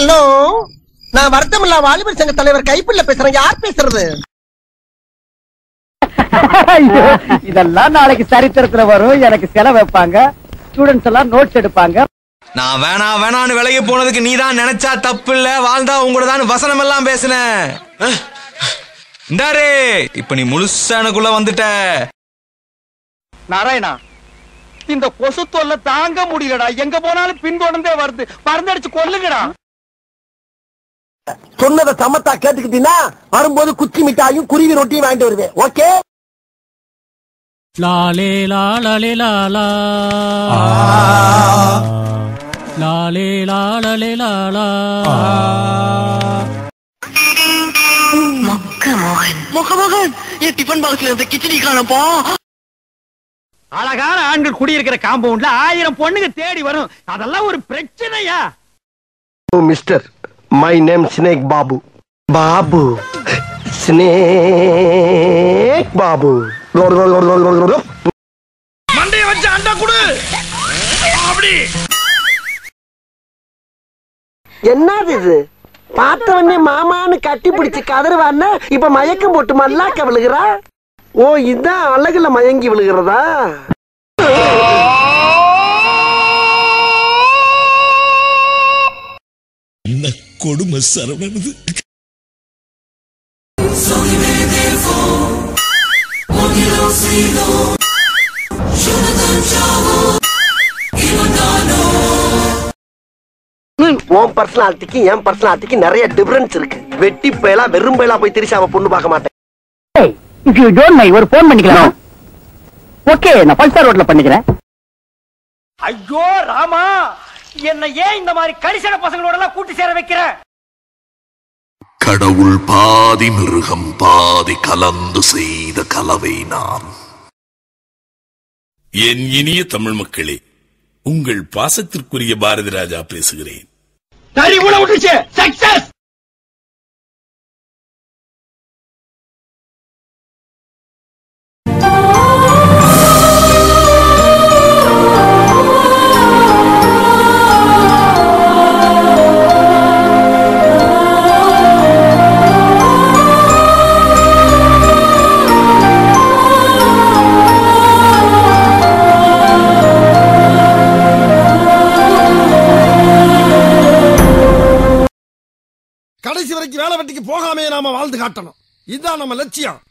hello நான் வருத்தமில்லா வாலிபர் சங்க தலைவர் கைப்பிள்ள பேசுறேன் யார் பேசுறது ஐயோ, இதெல்லாம் நாளைக்கு சரித்திரத்துல வரும் எனக்கு செலவு வைப்பாங்க ஸ்டூடெண்ட்ஸ் எல்லாம் நோட்ஸ் எடுப்பாங்க நான் வேணா வேணான்னு விலகி போனதுக்கு நீ தான் நினைச்சா தப்பு இல்ல வாழ்ந்தா உங்களோட தான் வசனம் எல்லாம் பேசின இந்தாரு இப்ப நீ முழுசா எனக்குள்ள வந்துட்ட நாராயணா இந்த கொசு தொல்லை தாங்க முடியலடா எங்க போனாலும் பின்தொடர்ந்தே வருது பறந்தடிச்சு கொல்லுங்கடா சொன்னதை சமத்தா கேட்டுக்கிட்டீங்கன்னா வரும்போது குச்சி மிட்டாயும் குருவி ரொட்டியும் வாங்கிட்டு வருவேன் ஓகே லாலே லாலே லாலா லாலே லாலே லாலா முகமகன் என் டிஃபன் பாக்ஸ்ல இருந்த கிச்சடி காணப்பா அழகான ஆண்கள் குடியிருக்கிற காம்பவுண்ட்ல ஆயிரம் பொண்ணுங்க தேடி வரும் அதெல்லாம் ஒரு பிரச்சனையா mister my name snake Babu Babu snake Babu மண்டைய வச்சு அண்டா குடு அப்படி என்னது இது பார்த்தவனே மாமான்னு கட்டி பிடிச்சு கதறுவான்னா இப்ப மயக்கம் போட்டு மல்லாக்க விழுகிறா ஓ இதான் அழகுல மயங்கி விழுகிறதா என்ன கொடுமை சரவணனது உன் பர்சனாலிட்டிக்கு என் பர்சனாலிட்டிக்கு நிறைய டிஃபரன்ஸ் இருக்கு வெட்டி பயலா வெறும் பயலா போய் திரிசாவ பொண்ணு பார்க்க மாட்டேன் இஃப் யூ டோன்ட் மை ஒரு போன் பண்ணிக்கலாம் ஓகே நான் ஃபைவ் ஸ்டார் ரோட்ல பண்ணிக்கிறேன் ஐயோ ராமா என்ன ஏன் இந்த மாதிரி கரிசன பசங்களோட எல்லாம் கூட்டி சேர வைக்கிற கடவுள் பாதி மிருகம் பாதி கலந்து செய்த கலவை நான் என் இனிய தமிழ் மக்களே உங்கள் பாசத்திற்குரிய பாரதி ராஜா பேசுகிறேன் தறி கூட விட்டுச்சு சக்சஸ் கடைசி வரைக்கும் வேலை வெட்டிக்கு போகாமே நாம வாழ்ந்து காட்டணும் இதுதான் நம்ம லட்சியம்